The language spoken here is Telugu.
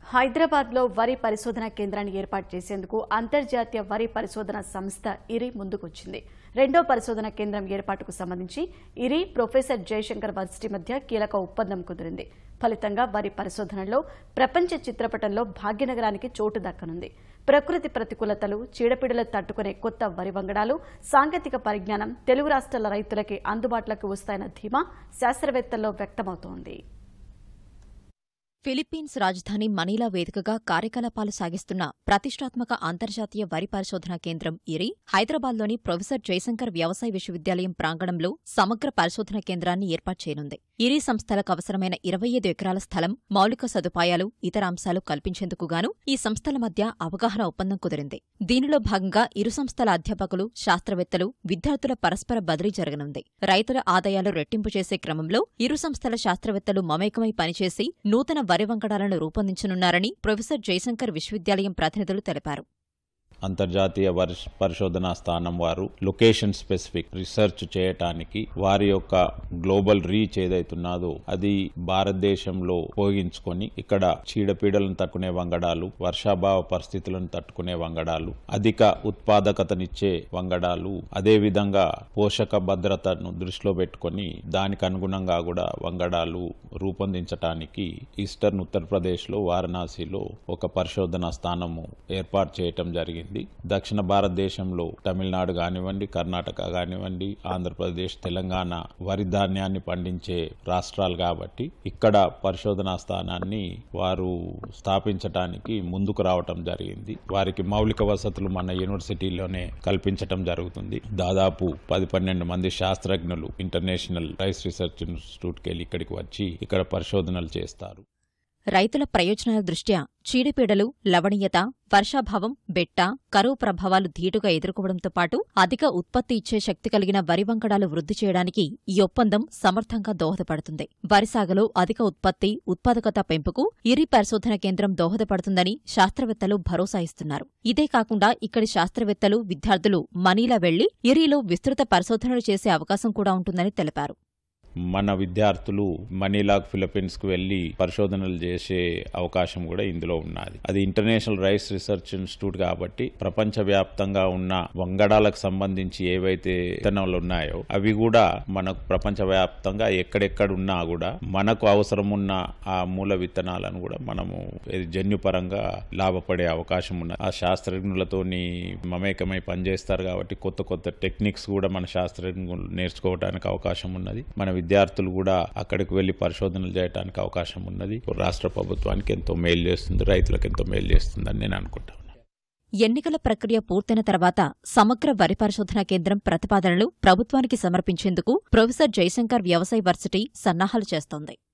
హైదరాబాద్లో వరి పరిశోధన కేంద్రాన్ని ఏర్పాటు చేసేందుకు అంతర్జాతీయ వరి పరిశోధన సంస్థ ఇరి ముందుకొచ్చింది రెండో పరిశోధన కేంద్రం ఏర్పాటుకు సంబంధించి ఇరి ప్రొఫెసర్ జయశంకర్ వర్సిటీ మధ్య కీలక ఒప్పందం కుదిరింది ఫలితంగా వరి పరిశోధనలో ప్రపంచ చిత్రపటంలో భాగ్యనగరానికి చోటు దక్కనుంది ప్రకృతి ప్రతికూలతలు చీడపీడలు తట్టుకునే కొత్త వరి వంగడాలు సాంకేతిక పరిజ్ఞానం తెలుగు రాష్ట్రాల రైతులకి అందుబాటులోకి వస్తాయన్న ధీమా శాస్త్రవేత్తల్లో వ్యక్తమవుతోంది ఫిలిప్పీన్స్ రాజధాని మనీలా వేదికగా కార్యకలాపాలు సాగిస్తున్న ప్రతిష్టాత్మక అంతర్జాతీయ వరి పరిశోధనా కేంద్రం ఇరి హైదరాబాద్లోని ప్రొఫెసర్ జయశంకర్ వ్యవసాయ విశ్వవిద్యాలయం ప్రాంగణంలో సమగ్ర పరిశోధన కేంద్రాన్ని ఏర్పాటు చేయనుంది ఇరి సంస్థలకు అవసరమైన ఇరవై ఐదు ఎకరాల స్థలం మౌలిక సదుపాయాలు ఇతర అంశాలు కల్పించేందుకు గాను ఈ సంస్థల మధ్య అవగాహన ఒప్పందం కుదిరింది దీనిలో భాగంగా ఇరు సంస్థల అధ్యాపకులు శాస్త్రవేత్తలు విద్యార్థుల పరస్పర బదిలీ జరగనుంది రైతుల ఆదాయాలు రెట్టింపు చేసే క్రమంలో ఇరు సంస్థల శాస్త్రవేత్తలు మమేకమై పనిచేసి నూతన వరి వంగడాలను రూపొందించనున్నారని ప్రొఫెసర్ జయశంకర్ విశ్వవిద్యాలయం ప్రతినిధులు తెలిపారు అంతర్జాతీయ వర్ష పరిశోధనా స్థానం వారు లొకేషన్ స్పెసిఫిక్ రీసెర్చ్ చేయటానికి వారి యొక్క గ్లోబల్ రీచ్ ఏదైతున్నదో అది భారతదేశంలో ఉపయోగించుకొని ఇక్కడ చీడపీడలను తట్టుకునే వంగడాలు వర్షాభావ పరిస్థితులను తట్టుకునే వంగడాలు అధిక ఉత్పాదకతనిచ్చే వంగడాలు అదే విధంగా పోషక భద్రతను దృష్టిలో పెట్టుకొని దానికి అనుగుణంగా కూడా వంగడాలు రూపొందించటానికి ఈస్టర్న్ ఉత్తరప్రదేశ్ లో వారణాసిలో ఒక పరిశోధనా స్థానము ఏర్పాటు చేయటం జరిగింది దక్షిణ భారతదేశంలో తమిళనాడు కానివ్వండి కర్ణాటక కానివ్వండి ఆంధ్రప్రదేశ్ తెలంగాణ వరి ధాన్యాన్ని పండించే రాష్ట్రాలు కాబట్టి ఇక్కడ పరిశోధనా స్థానాన్ని వారు స్థాపించటానికి ముందుకు రావటం జరిగింది వారికి మౌలిక వసతులు మన యూనివర్సిటీలోనే కల్పించటం జరుగుతుంది దాదాపు పది పన్నెండు మంది శాస్త్రజ్ఞులు ఇంటర్నేషనల్ రైస్ రీసెర్చ్ ఇన్స్టిట్యూట్కి వెళ్ళి ఇక్కడికి వచ్చి ఇక్కడ పరిశోధనలు చేస్తారు రైతుల ప్రయోజనాల దృష్ట్యా చీడపీడలు లవణీయత వర్షాభావం బెట్ట కరువు ప్రభావాలు ధీటుగా ఎదుర్కోవడంతో పాటు అధిక ఉత్పత్తి ఇచ్చే శక్తి కలిగిన వరి వంకడాలు వృద్ధి చేయడానికి ఈ ఒప్పందం సమర్థంగా దోహదపడుతుంది వరి సాగులో అధిక ఉత్పత్తి ఉత్పాదకత పెంపుకు ఇరి పరిశోధన కేంద్రం దోహదపడుతుందని శాస్త్రవేత్తలు భరోసా ఇస్తున్నారు ఇదే కాకుండా ఇక్కడి శాస్త్రవేత్తలు విద్యార్థులు మనీలా వెళ్లి ఇరిలో విస్తృత పరిశోధనలు చేసే అవకాశం కూడా ఉంటుందని తెలిపారు మన విద్యార్థులు మనీలాగ్ ఫిలిప్పీన్స్ కు వెళ్లి పరిశోధనలు చేసే అవకాశం కూడా ఇందులో ఉన్నది అది ఇంటర్నేషనల్ రైస్ రీసెర్చ్ ఇన్స్టిట్యూట్ కాబట్టి ప్రపంచవ్యాప్తంగా ఉన్న వంగడాలకు సంబంధించి ఏవైతే విత్తనాలు ఉన్నాయో అవి కూడా మనకు ప్రపంచవ్యాప్తంగా ఎక్కడెక్కడ ఉన్నా కూడా మనకు అవసరం ఉన్న ఆ మూల విత్తనాలను కూడా మనము ఇది జన్యుపరంగా లాభపడే అవకాశం ఉన్నది ఆ శాస్త్రజ్ఞులతోని మమేకమై పనిచేస్తారు కాబట్టి కొత్త కొత్త టెక్నిక్స్ కూడా మన శాస్త్రజ్ఞులు నేర్చుకోవడానికి అవకాశం ఉన్నది మన విద్యార్థులు కూడా అక్కడికి వెళ్లి పరిశోధనలు చేయడానికి అవకాశం ఉన్నది రాష్ట్ర ప్రభుత్వానికి ఎంతో మేలు చేస్తుంది రైతులకు ఎంతో మేలు చేస్తుందని నేను అనుకుంటా ఉన్నాను. ఎన్నికల ప్రక్రియ పూర్తయిన తర్వాత సమగ్ర వరి పరిశోధనా కేంద్రం ప్రతిపాదనలు ప్రభుత్వానికి సమర్పించేందుకు ప్రొఫెసర్ జయశంకర్ వ్యవసాయ వర్సిటీ సన్నాహాలు చేస్తోంది